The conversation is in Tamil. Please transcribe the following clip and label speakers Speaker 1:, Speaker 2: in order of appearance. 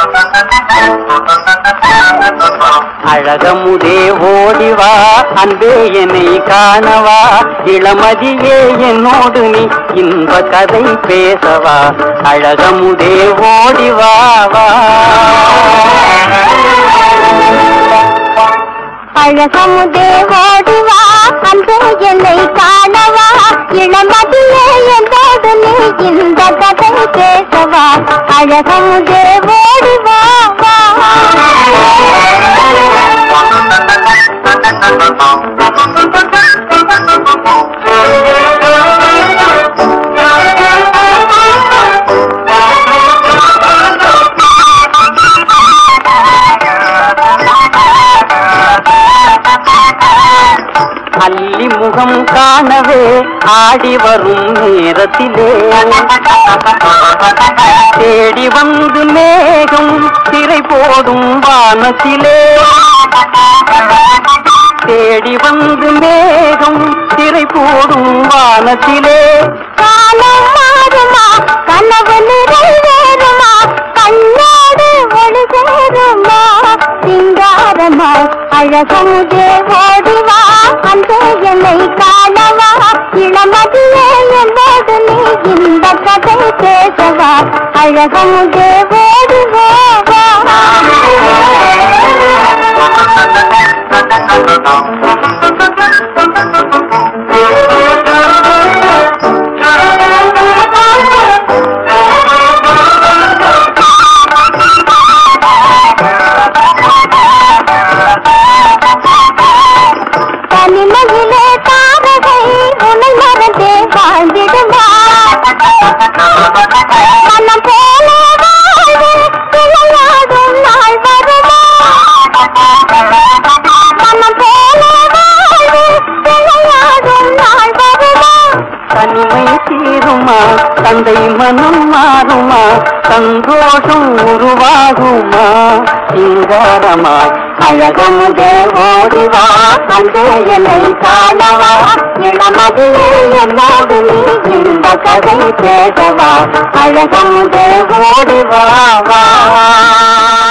Speaker 1: அழகமுதே ஓடிவா அன்பே என்னை காணவா இளமதியே என்னோடு நீ இன்ப கதை பேசவா அழகமுதே ஓடிவா வா
Speaker 2: அழகமுதே ஓடிவா அன்பே என்னை காணவா இளமதியே என்னோடு நீ இந்த கதை பேசவா அழகமுதே ஓடிவா வா
Speaker 1: அல்லி முகம் காணவே ஆடி வரும் நேரத்திலே தேடி வந்து மேகம் திரை போடும் வானத்திலே தேடி வந்து மேகம் திரை போடும் வானத்திலே
Speaker 2: காலம் மாறுமா கனவு நிறைவேறுமா கண்ணோடு ஒளி சேருமா சிங்காரமா அழகமுதே ஓடிவா அந்த என்னை காணவா இளமதியே என்னோடு நீ இந்த கதை பேசவா அழகமுதே ஓடிவா தனிமையிலே தாரகை உன்னை மறந்தே வாழ்ந்திடுமா மனம் போல வாழ்வு விளையாடும் நாள் வருமா மனம் போல வாழ்வு விளையாடும் நாள் வருமா
Speaker 1: தனிமை தீருமா தந்தை மனம் மாறுமா சந்தோஷம் உருவாகுமா சிங்காரமாய்
Speaker 2: அழகமுதே ஓடிவா அந்த என்னை காணவா இளமதியே என்னோடு நீ இந்த கதை பேசவா அழகமுதே ஓடிவா வா